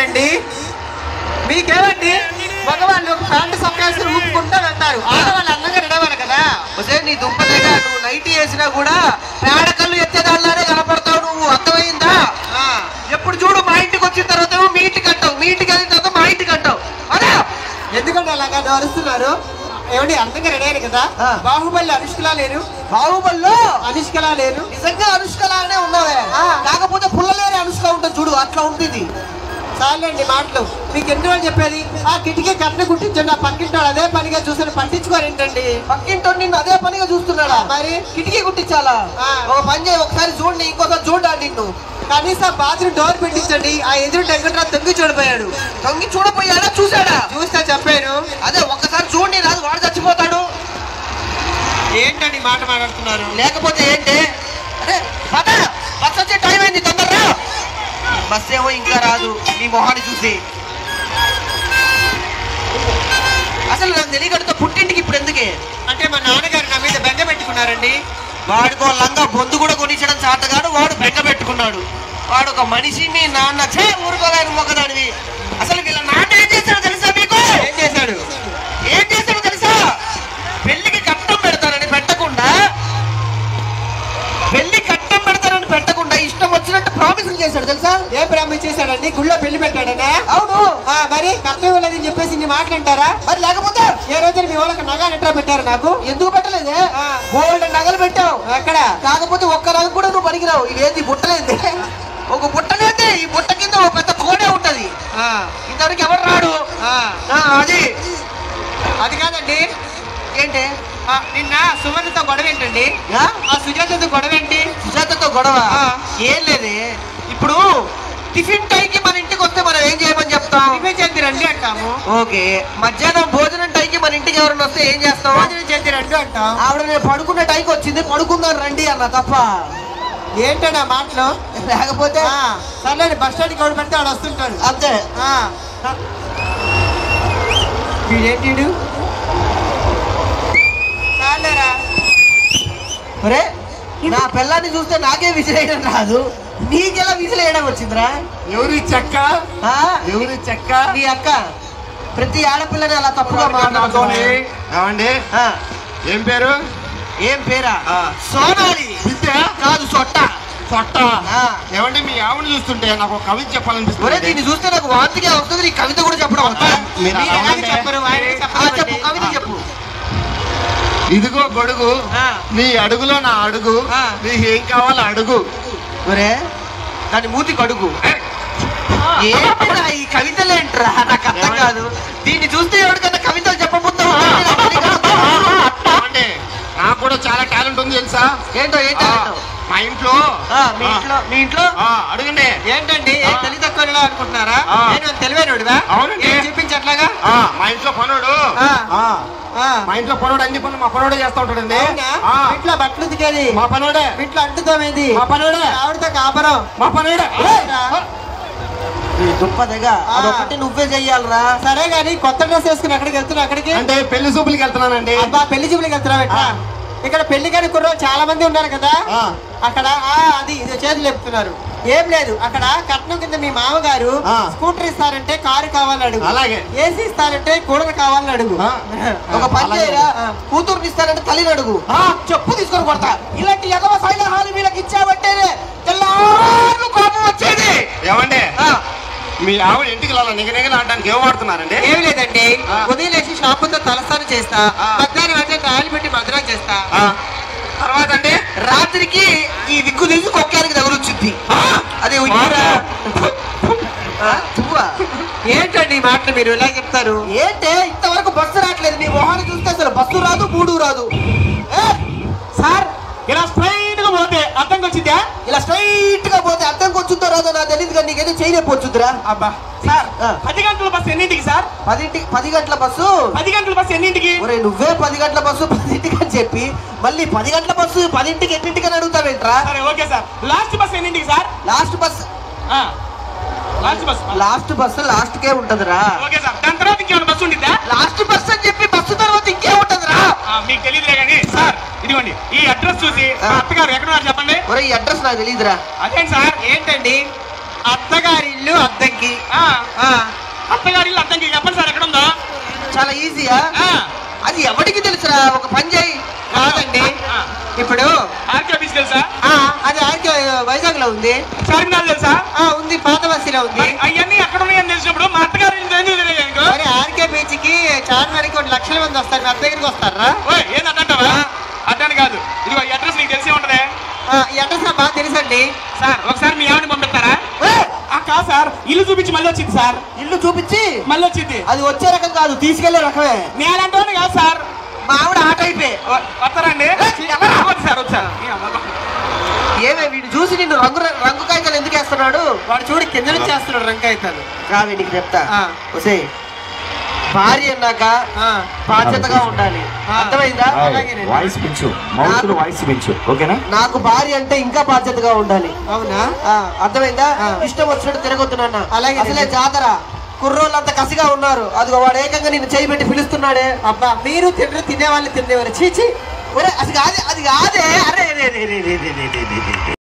ఏంటండి మీకేమండి మగవాళ్ళు ప్యాంటు సొక్కేసి ఊపుకుంటూ వెళ్తారు ఆడవాళ్ళు అందంగా రెడవాలి కదా ఒసే నీ దుంపదేగా నువ్వు నైటీ వేసినా కూడా పేడకల్లు ఎత్తేదాళ్ళనే కనపడతావు నువ్వు అర్థమైందా ఆ, ఎప్పుడు చూడు మా ఇంటికి వచ్చిన తర్వాత ఏమో మీ ఇంటికి అంటావు మీ ఇంటికి వెళ్ళిన తర్వాత మా ఇంటికి అంటావు అదే ఎందుకంటే అలాగా అరుస్తున్నారు ఏమండి అందంగా రెడీ అయ్యారు కదా ఆ. బాహుబలి అనుష్కలా లేరు బాహుబల్లో అనుష్కలా లేరు నిజంగా అనుష్కలానే ఉన్నావే ఆ. కాకపోతే పుల్లలేని అనుష్క ఉంటుంది చూడు అట్లా ఉంటుంది చాలండి మాటలు మీకు ఎన్ని రోజులు చెప్పేది ఆ కిటికీ కట్న కుట్టించండి ఆ పక్కింటాడు అదే పనిగా చూసాను పట్టించుకోరేంటండి పక్కింటో నిన్ను అదే పనిగా చూస్తున్నాడా మరి? కిటికీ కుట్టించాలా ఆ. ఒక పని చేయి ఒకసారి చూడండి ఇంకోసారి చూడా నిన్ను కనీసం బాత్రూమ్ డోర్ పెట్టించండి ఆ ఎదురు వెంకట్రావు తొంగి చూడిపోయాడు తొంగి చూడపోయాడా చూసాడా చూస్తే చెప్పాను అదే ఒక్కసారి చూడండి రాదు వాడు చచ్చిపోతాడు ఏంటండి మాట మాట్లాడుతున్నారు లేకపోతే ఏంటి అరే పద బస్ వచ్చే టైం అయింది తొందరగా బస్ ఏమో ఇంకా రాదు నీ మొహాన్ని చూసి అసలు నాకు తెలియకడుతో పుట్టింటికి ఇప్పుడు ఎందుకే అంటే మా నాన్నగారు నా మీద బెంగ పెట్టుకున్నారండి వాడికో లంగా బొందు కూడా కొనిచ్చడం చాటగాడు వాడు బెంగ పెట్టుకున్నాడు వాడు ఒక మనిషి మీ నాన్న చే ఊరుకోలేని మొక్కదానివి అసలు వీళ్ళ నాన్న ఏం చేశాడో తెలుసా మీకు ఏం చేశాడు ఏం చేశాడో తెలుసా పెళ్లికి కట్నం పెడతారని పెట్టకుండా పెళ్లి కట్నం పెడతారని పెట్టకుండా ఇష్టం వచ్చినట్టు ప్రామిసులు చేశాడు తెలుసా ఏ ప్రామిస్ చేశాడండి గుళ్ళో పెళ్లి పెట్టాడనే అవును ఆ, మరి కర్తవ్యం లేదని చెప్పేసి ఇన్ని మాట్లాంటారా మరి లేకపోతే ఏ రోజున మీ వాళ్ళకి నగా ఎట్లా పెట్టారు నాకు ఎందుకు పెట్టలేదే ఆ. గోల్డ్ నగలు పెట్టావు ఎక్కడ కాకపోతే ఒక్క నగ కూడా నువ్వు పనికిరావు ఇదేంది బుట్టలేంది ఒక బుట్టలేంది ఈ బుట్ట కింద ఒక పెద్ద కోడే ఉంటది ఆ, ఇంతవరకు ఎవరు రాడు ఆ, ఆ, అది అది కాదండి ఏంటి ఆ, నిన్న సుమతితో గొడవ ఏంటండి ఆ? ఆ సుజాతతో గొడవ ఏంటి సుజాతతో గొడవ ఆ. ఏం లేదే ఇప్పుడు టిఫిన్ టైంకి మన ఇంటికి వస్తే మనం ఏం చేయమని చెప్తాం ఇవే చేతి రండి అంటాము ఓకే మధ్యాహ్నం భోజనం టైంకి మన ఇంటికి ఎవరైనా వస్తే ఏం చేస్తాం భోజనం చేతి రండి అంటాం ఆవిడ నేను పడుకునే టైంకి వచ్చింది పడుకుందాం రండి అన్న తప్ప ఏంటండి ఆ మాటలు లేకపోతే ఆ, సర్లేండి బస్ స్టాండ్కి ఎవడు పెడితే ఆడు వస్తుంటాడు అంతే ఆ. వీడేంటి వీడు? చాలేరా ఒరే నా పిల్లాన్ని చూస్తే నాకే విసిరేయడం రాదు నీకెలా విసిరేయడం వచ్చిందిరా ఎవరి చెక్క ఆ? ఎవరి చెక్క నీ అక్క ప్రతి ఆడపిల్లని అలా తప్పుగా మాట్లాడుతుంది ఏమండి ఏం పేరు ఏం పేరా ఆ. సోనాలి విద్య కాదు సొట్ట సొట్ట ఆ. ఏమండి మీ ఆవిడ చూస్తుంటే నాకు ఒక కవిత ఒరే చెప్పాలనిపిస్తుంది దీన్ని చూస్తే నాకు వాంతిగా వస్తుంది నీ కవిత కూడా చెప్పడం వస్తా మీరు మీరు అలా ఎలాగ ఉంటే- చెప్పరు ఆయనకి ఆ, చెప్పాలండి. చెప్పు కవిత చెప్పు ఇదిగో గొడుగు ఆ. నీ అడుగులో నా అడుగు ఆ. నీకు ఏం కావాలో అడుగు ఒరే దాని మూతి కడుగు ఏంట్రా ఈ కవితలేంట్రా నాకు అర్థం కాదు దీన్ని చూస్తే ఎవరికన్నా కవితలు చెప్పబోతా అంటే నాకు కూడా చాలా టాలెంట్ ఉంది తెలుసా ఏంటో ఏంటో ఆ, ఏంటో మా ఇంట్లో ఆ, మీ ఇంట్లో మీ ఇంట్లో ఆ, అడగండి ఏంటండి ఏం ఆ. తెలివి తక్కువ అనుకుంటున్నారా ఆ. నేను తెలివైనడువా అవునండి. ఏం చూపించట్లాగా ఆ, మా ఇంట్లో పనుడు ఆ. ఆ, ఆ. మా ఇంట్లో పనుడు అన్ని పనులు మా పనుడే చేస్తా ఉంటాడండి అవునా? ఆ, ఇంట్లో బట్టలు ఉతికేది మా పనుడే ఇంట్లో అంటుతోమేది మా పనుడే ఆవిడతో కాపరం మా పనుడే ఈ దుప్పదగా ఆ. అదొకటి నువ్వే చెయ్యాలరా సరే గాని కొత్త డ్రెస్ వేసుకుని ఎక్కడికి వెళ్తున్నా అక్కడికి అంటే పెళ్లి చూపులకి వెళ్తున్నానండి అబ్బా పెళ్లి చూపులకి వెళ్తున్నావు ఎట్లా ఆ. ఇక్కడ పెళ్లి కాని కుర్రోళ్ళు చాలా మంది ఉన్నారు కదా ఆ. అక్కడ ఆ అది ఇది చేతులు చెప్తున్నారు ఏం లేదు అక్కడ కట్నం కింద మీ మామగారు ఆ. స్కూటర్ ఇస్తారంటే కారు కావాలని అడుగు అలాగే. ఏసీ ఇస్తారంటే కూడలు కావాలని అడుగు ఆ. ఒక పని అలాగే. చేయరా కూతురుని ఇస్తానంటే తల్లిని అడుగు ఆ. చెప్పు తీసుకొని కొడతా ఇలాంటి ఎదవ సైల హాలు వీళ్ళకి ఇచ్చావంటేనే తెల్లారు కోపం వచ్చేది ఏమండి ఆ, మీ ఆవిడ ఇంటికి వెళ్ళాలి నిగనిగలు ఆడడానికి ఏం వాడుతున్నారండి ఏం లేదండి ఆ. ఉదయం లేచి షాంపూతో తలస్నానం చేస్తా ఆ. మధ్యాహ్నం అంటే ఆయిల్ పెట్టి మధురం చేస్తా ఆ, తర్వాత అండి రాత్రికి ఈ విగ్గు తీసి కొక్కానికి తగులొచ్చుద్ది అదే ఉయ్యారా? ఆ, తువ్వా. ఏంటండి ఈ మాటలు మీరు ఇలా చెప్తారు ఏంటే ఇంతవరకు బస్సు రావట్లేదు నీ మొహాన్ని చూస్తే అసలు బస్సు రాదు మూడు రాదు ఏ, సార్ ఇలా స్ట్రైట్ గా పోతే అర్థం వచ్చిందా ఇలా స్ట్రైట్ గా పోతే అర్థం వచ్చుద్దో రాదో నాకు తెలియదు కానీ నీకైతే చేయలేకపోవచ్చుద్దిరా అబ్బా సార్ ఆ. పది గంటల బస్సు ఎన్నింటికి సార్ పదింటి పది గంటల బస్సు పది గంటల బస్సు ఎన్నింటికి ఒరే నువ్వే పది గంటల బస్సు పదింటికి అని చెప్పి మళ్ళీ పది గంటల బస్సు పదింటికి ఎన్నింటికి అని అడుగుతావేంట్రా సరే ఓకే సార్ లాస్ట్ బస్ ఎన్నింటికి sir last bus last bus last bus last కే ఉంటదిరా ఓకే సార్ దాని తర్వాత ఇంకేమైనా బస్సు ఉండిద్దా లాస్ట్ బస్ అని చెప్పి బస్సు తర్వాత ఇంకే ఉంటదిరా మీకు తెలియదులే కానీ సార్ ఇదిగోండి ఈ అడ్రస్ చూసి మా అత్తగారు ఎక్కడ చెప్పండి ఒరే ఈ అడ్రస్ నాకు తెలియదురా అదేంటి సార్ ఏంటండి అత్తగారి ఇల్లు అద్దంకి ఆ, ఆ, అత్తగారి ఇల్లు అర్థంకి చెప్పండి సార్ ఎక్కడ ఉందో చాలా ఈజీయా ఆ, అది ఎవరికి తెలుసురా ఒక పని చేయి కాదండి ఆ. ఇప్పుడు ఆర్కే ఆఫీస్ తెలుసా ఆ, అది ఆర్కే వైజాగ్ లో ఉంది చార్మినార్ తెలుసా ఆ ఉంది పాత బస్తీలో ఉంది మరి అవన్నీ ఎక్కడ ఉన్నాయని తెలిసినప్పుడు మా అత్తగారి ఇల్లు ఎందుకు తెలియదు నీకు? మరి ఆర్కే బీచ్ కి చార్మినార్కి కొన్ని లక్షల మంది వస్తారు మీ అత్త దగ్గరికి వస్తారా ఓయ్ ఏంది అట్టంటావా అట్టాని కాదు ఇదిగో ఈ అడ్రస్ నీకు తెలిసే ఉంటదే ఆ, ఈ అడ్రస్ నాకు బాగా తెలుసండి సార్ ఒకసారి మీ ఆవిడని పంపిస్తారా ఏయ్! ఆ కాదు సార్ ఇల్లు చూపించి మళ్ళీ వచ్చింది సార్ ఇల్లు చూపించి మళ్ళీ వచ్చింది అది వచ్చే రకం కాదు తీసుకెళ్లే రకమే నేలంటోని కాదు సార్ మా ఆవిడ ఆ టైపే వ- వస్తారండి వద్దు సార్ వచ్చారు ఏమే వీడు చూసి నిన్ను రంగు రంగు కాగితాలు ఎందుకు వేస్తున్నాడు వాడు చూడు కింద నుంచి చేస్తున్నాడు రంకాయితాలు రావే నీకు చెప్తా ఆ. ఒసే భార్య అన్నాక బాధ్యతగా ఉండాలి ఆ. అర్థమైందా అలాగేనండి. వాయిస్ పెంచు మౌత్ వాయిస్ పెంచు ఓకేనా నాకు భార్య అంటే ఇంకా బాధ్యతగా ఉండాలి అవునా ఆ, అర్థమైందా ఆ. ఇష్టం వచ్చినట్టు తిరగొద్దు నాన్న అలాగే అసలే జాతర కుర్రోళ్ళంతా కసిగా ఉన్నారు అదిగో వాడు ఏకంగా నిన్ను చేయి పెట్టి పిలుస్తున్నాడే అబ్బా మీరు తిండ్రు తినే వాళ్ళు తినేవారు చీచి ఒరే అది కాదే అది కాదే అరే రే, రే, రే, రే, రే, రే, రే, రే, రే.